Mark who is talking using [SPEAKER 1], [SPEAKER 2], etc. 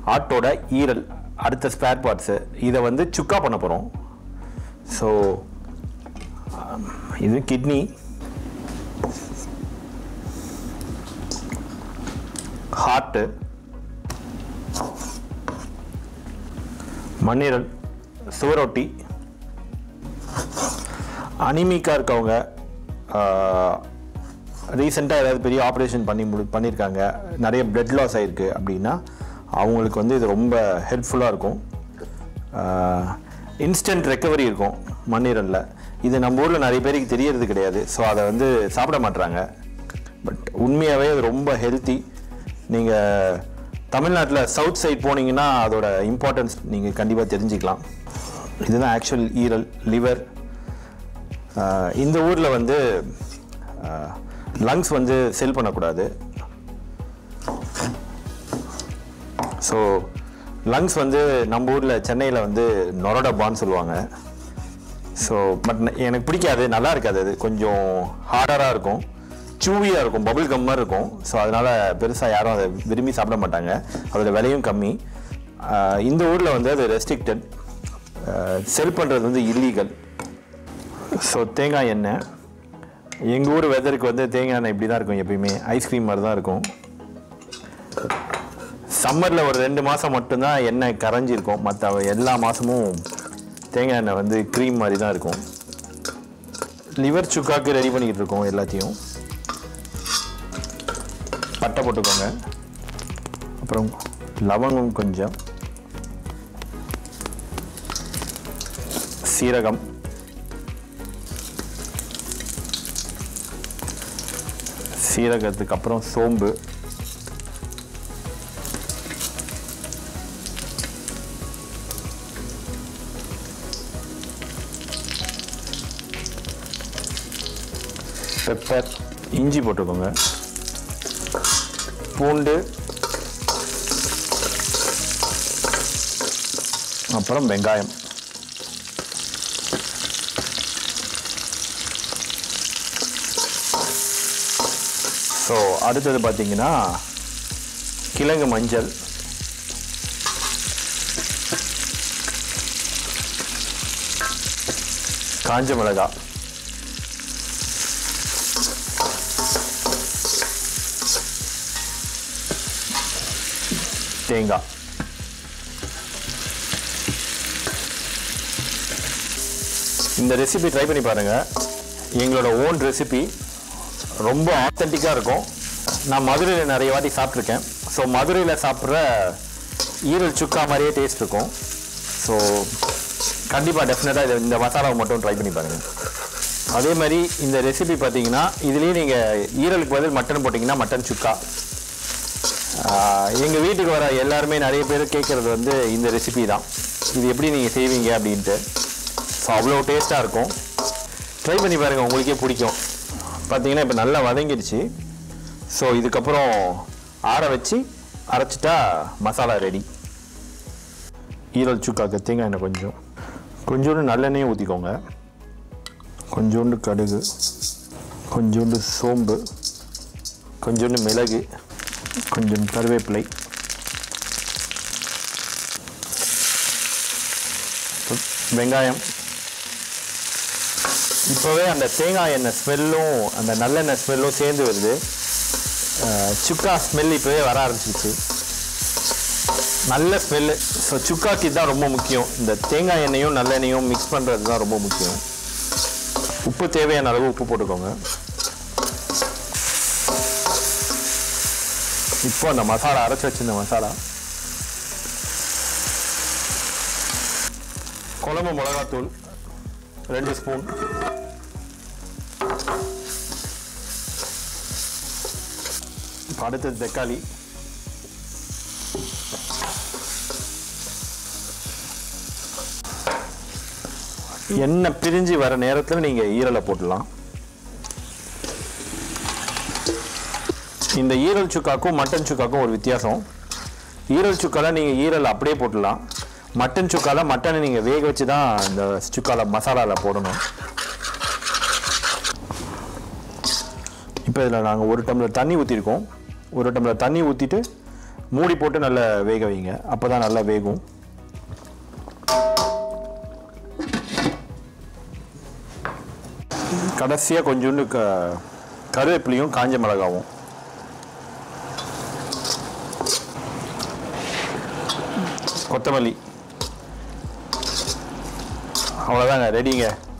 [SPEAKER 1] ஆட்டோட ஈரல் அடுத்த ஸ்பேர் பார்ட்ஸு இதை வந்து சுக்கா பண்ண போகிறோம் ஸோ இது கிட்னி ஹார்ட்டு மண்ணீரல் சுவரொட்டி அனிமிக்காக இருக்கவங்க ரீசெண்டாக ஏதாவது பெரிய ஆப்ரேஷன் பண்ணி முடி பண்ணியிருக்காங்க நிறைய பிளட் லாஸ் ஆகிருக்கு அப்படின்னா அவங்களுக்கு வந்து இது ரொம்ப ஹெல்ப்ஃபுல்லாக இருக்கும் இன்ஸ்டன்ட் ரெக்கவரி இருக்கும் மண்ணீரலில் இது நம்ம ஊரில் நிறைய பேருக்கு தெரியறது கிடையாது ஸோ அதை வந்து சாப்பிட மாட்றாங்க பட் உண்மையாகவே அது ரொம்ப ஹெல்த்தி நீங்கள் தமிழ்நாட்டில் சவுத் சைட் போனீங்கன்னா அதோட இம்பார்ட்டன்ஸ் நீங்கள் கண்டிப்பாக தெரிஞ்சுக்கலாம் இதுதான் ஆக்சுவல் ஈரல் லிவர் இந்த ஊரில் வந்து லங்ஸ் வந்து செல் பண்ணக்கூடாது ஸோ லங்ஸ் வந்து நம்ம ஊரில் சென்னையில் வந்து நொரடபான்னு சொல்லுவாங்க ஸோ பட் எனக்கு பிடிக்காது நல்லா இருக்காது அது கொஞ்சம் ஹார்டராக இருக்கும் சூவியாக இருக்கும் பபுள் கம் மாதிரி இருக்கும் ஸோ அதனால் பெருசாக யாரும் அதை விரும்பி சாப்பிட மாட்டாங்க அதோட விலையும் கம்மி ஆஹ் இந்த ஊரில் வந்து அது ரெஸ்ட்ரிக்டட் செல் பண்ணுறது வந்து இல்லீகல் ஸோ தேங்காய் எண்ணெய் எங்கள் ஊர் வெதருக்கு வந்து தேங்காய் எண்ணெய் இப்படி தான் இருக்கும் எப்பயுமே ஐஸ்கிரீம் மாதிரி தான் இருக்கும் சம்மரில் ஒரு ரெண்டு மாதம் மட்டும்தான் எண்ணெய் கரைஞ்சிருக்கும் மற்ற எல்லா மாதமும் தேங்காய் எண்ணெய் வந்து க்ரீம் மாதிரி தான் இருக்கும் லிவர் சுக்காக்கு ரெடி பண்ணிக்கிட்டு இருக்கோம் எல்லாத்தையும் பட்டை போட்டுக்கோங்க அப்புறம் லவங்கம் கொஞ்சம் சீரகம் சீரகத்துக்கு அப்புறம் சோம்பு பெப்பர் இஞ்சி போட்டுக்கோங்க பூண்டு அப்புறம் வெங்காயம் ஸோ அடுத்தது பார்த்தீங்கன்னா கிழங்கு மஞ்சள் காஞ்ச மிளகாய் தேங்காய் இந்த ரெசிபி ட்ரை பண்ணி பாருங்க எங்களோட ஓன் ரெசிபி ரொம்ப ஆத்தென்டிக்காக இருக்கும் நான் மதுரையில் நிறைய வாட்டி சாப்பிட்ருக்கேன் ஸோ மதுரையில் சாப்பிட்ற ஈரல் சுக்கா மாதிரியே டேஸ்ட் இருக்கும் ஸோ கண்டிப்பாக டெஃபினட்டாக இது இந்த மசாலாவை மட்டும் ட்ரை பண்ணி பாருங்கள் அதே மாதிரி இந்த ரெசிபி பார்த்தீங்கன்னா இதுலேயே நீங்கள் ஈரலுக்கு பதில் மட்டன் போட்டிங்கன்னா மட்டன் சுக்கா எங்கள் வீட்டுக்கு வர எல்லாருமே நிறைய பேர் கேட்குறது வந்து இந்த ரெசிபி தான் இது எப்படி நீங்கள் செய்வீங்க அப்படின்ட்டு ஸோ அவ்வளோ டேஸ்ட்டாக இருக்கும் ட்ரை பண்ணி பாருங்கள் உங்களுக்கே பிடிக்கும் பார்த்தீங்கன்னா இப்போ நல்லா வதங்கிடுச்சு ஸோ இதுக்கப்புறம் ஆற வச்சு அரைச்சிட்டா மசாலா ரெடி ஈரல் சுக்காக்கு தேங்காய் எண்ணெய் கொஞ்சம் கொஞ்சோண்டு நல்லெண்ணெயும் ஊற்றிக்கோங்க கொஞ்சோண்டு கடுகு கொஞ்சோண்டு சோம்பு கொஞ்சோண்டு மிளகு கொஞ்சம் கருவேப்பிலை வெங்காயம் இப்போவே அந்த தேங்காய் எண்ணெய் ஸ்மெல்லும் அந்த நல்லெண்ணெய் ஸ்மெல்லும் சேர்ந்து வருது அஹ், சுக்கா ஸ்மெல் இப்போவே வர ஆரம்பிச்சிச்சு நல்ல ஸ்மெல்லு ஸோ சுக்காக்கு தான் ரொம்ப முக்கியம் இந்த தேங்காய் எண்ணெயும் நல்லெண்ணெயும் மிக்ஸ் பண்ணுறது தான் ரொம்ப முக்கியம் உப்பு தேவையான அளவு உப்பு போட்டுக்கோங்க இப்போ அந்த மசாலா அரைச்சி வச்சிருந்த மசாலா குழம்பு மிளகாத்தூள் ரெண்டு ஸ்பூன் இப்போ அடுத்தது தக்காளி எண்ணெய் பிரிஞ்சு வர நேரத்தில் நீங்கள் ஈரலை போட்டுடலாம் இந்த ஈரல் சுக்காக்கும் மட்டன் சுக்காக்கும் ஒரு வித்தியாசம் ஈரல் சுக்கால நீங்கள் ஈரல் அப்படியே போட்டுடலாம் மட்டன் சுக்கால மட்டனை நீங்கள் வேக வச்சு தான் இந்த சுக்கால மசாலாவில் போடணும் இப்போ இதில் நாங்கள் ஒரு டம்ளர் தண்ணி ஊற்றிருக்கோம் ஒரு டம்ளர் தண்ணி ஊற்றிட்டு மூடி போட்டு நல்லா வேக வைங்க அப்போ தான் நல்லா வேகும் கடைசியாக கொஞ்சோண்டு க கருவேப்பிலையும் காஞ்ச மிளகாவும் கொத்தமல்லி அவ்வளோதாங்க ரெடிங்க